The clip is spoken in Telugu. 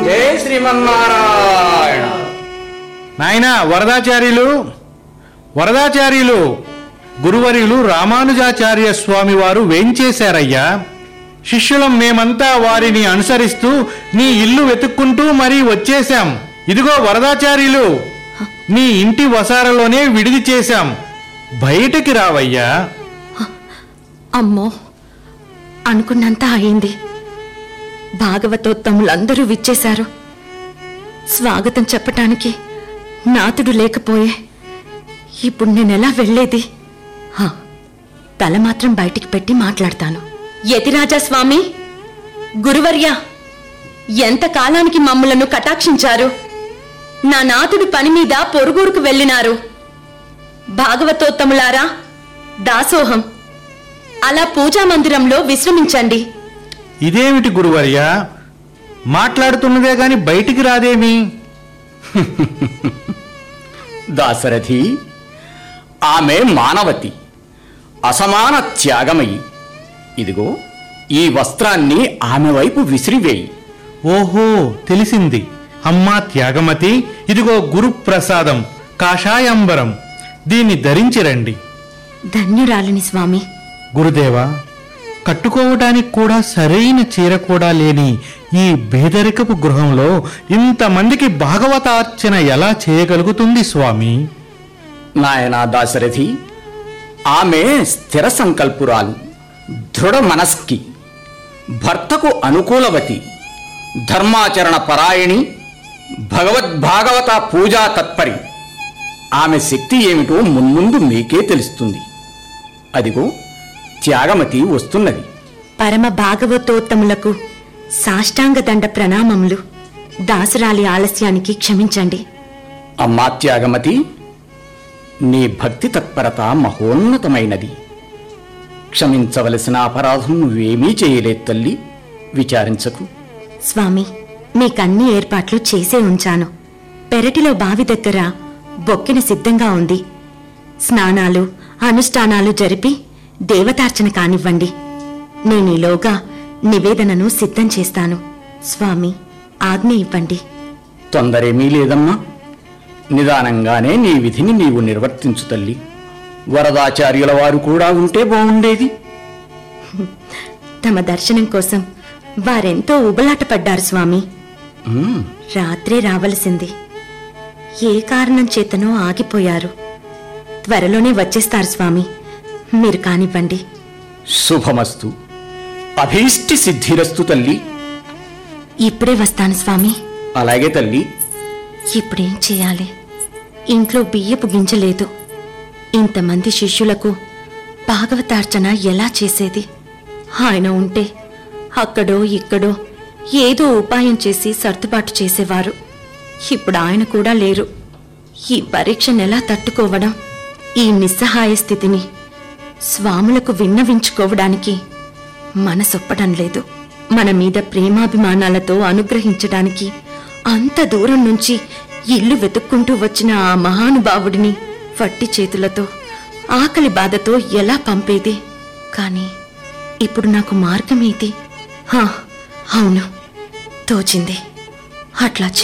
జై శ్రీమన్నారాయణ నాయనా వరదాచార్యులు వరదాచార్యులు గురువర్యులు రామానుజాచార్య స్వామి వారు వేంచేశారయ్యా శిష్యులం మేమంతా వారిని అనుసరిస్తూ నీ ఇల్లు వెతుక్కుంటూ మరీ వచ్చేశాం ఇదిగో వరదాచార్యులు నీ ఇంటి వసారలోనే విడిది చేశాం బయటికి రావయ్యా అమ్మో అనుకున్నంత అయింది భాగవతోత్తములందరూ విచ్చేశారు స్వాగతం చెప్పటానికి నాతుడు లేకపోయే ఇప్పుడు నేనెలా వెళ్ళేది హా, తల మాత్రం బయటికి పెట్టి మాట్లాడతాను యతిరాజా స్వామి గురువర్య ఎంత కాలానికి మమ్ములను కటాక్షించారు నా నాతుడు పని మీద పొరుగురుకు వెళ్ళినారు భాగవతోత్తములారా దాసోహం అలా పూజా మందిరంలో విశ్రమించండి ఇదేమిటి గురువర్య మాట్లాడుతున్నదే గాని బయటికి రాదేమి దాశరథి ఆమె మానవతి అసమాన త్యాగమయి ఇదిగో ఈ వస్త్రాన్ని ఆమె వైపు విసిరివేయి ఓహో తెలిసింది అమ్మా త్యాగమతి ఇదిగో గురుప్రసాదం కాషాయంబరం దీన్ని ధరించి రండి ధన్యురాలిని స్వామి గురుదేవా కట్టుకోవటానికి కూడా సరైన చీర కూడా లేని ఈ బేదరికపు గృహంలో ఇంతమందికి భాగవతార్చన ఎలా చేయగలుగుతుంది స్వామి నాయనా దాశరథి ఆమె స్థిర సంకల్పురాలు దృఢ మనస్కి భర్తకు అనుకూలవతి ధర్మాచరణ పరాయణి భగవద్భాగవత పూజా తత్పరి ఆమె శక్తి ఏమిటో మున్ముందు మీకే తెలుస్తుంది అదిగో త్యాగమతి వస్తున్నది పరమ భాగవతోత్తములకు సాష్టాంగ దండ ప్రణామములు దాసరాలి ఆలస్యానికి క్షమించండి అమ్మా త్యాగమతి నీ భక్తి తత్పరత మహోన్నతమైనది క్షమించవలసిన అపరాధం నువ్వేమీ చేయలేదు తల్లి విచారించకు స్వామి మీకన్ని ఏర్పాట్లు చేసే ఉంచాను పెరటిలో బావి దగ్గర బొక్కెన సిద్ధంగా ఉంది స్నానాలు అనుష్ఠానాలు జరిపి దేవతార్చన కానివ్వండి నేనీలోగా నివేదనను సిద్ధం చేస్తాను స్వామి ఆజ్ఞ ఇవ్వండి తొందరేమీ లేదమ్మా నిదానంగానే నీ విధిని నీవు నిర్వర్తించు తల్లి వరదాచార్యుల వారు కూడా ఉంటే బాగుండేది తమ దర్శనం కోసం వారెంతో ఉబలాటపడ్డారు స్వామి ఉమ్, రాత్రే రావలసింది ఏ కారణం చేతనో ఆగిపోయారు త్వరలోనే వచ్చేస్తారు స్వామి మీరు కానివ్వండి శుభమస్తు అభీష్టి సిద్ధిరస్తు తల్లి ఇప్పుడే వస్తాను స్వామి అలాగే తల్లి ఇప్పుడేం చేయాలి ఇంట్లో బియ్యపు గింజలేదు ఇంతమంది శిష్యులకు భాగవతార్చన ఎలా చేసేది ఆయన ఉంటే అక్కడో ఇక్కడో ఏదో ఉపాయం చేసి సర్దుబాటు చేసేవారు ఇప్పుడు ఆయన కూడా లేరు ఈ పరీక్షను ఎలా తట్టుకోవడం ఈ నిస్సహాయ స్థితిని స్వాములకు విన్నవించుకోవడానికి మనసొప్పడం లేదు మన మీద ప్రేమాభిమానాలతో అనుగ్రహించడానికి అంత దూరం నుంచి ఇల్లు వెతుక్కుంటూ వచ్చిన ఆ మహానుభావుడిని వట్టి చేతులతో ఆకలి బాధతో ఎలా పంపేది కాని ఇప్పుడు నాకు మార్గమేది హా, అవును తోచింది అట్లా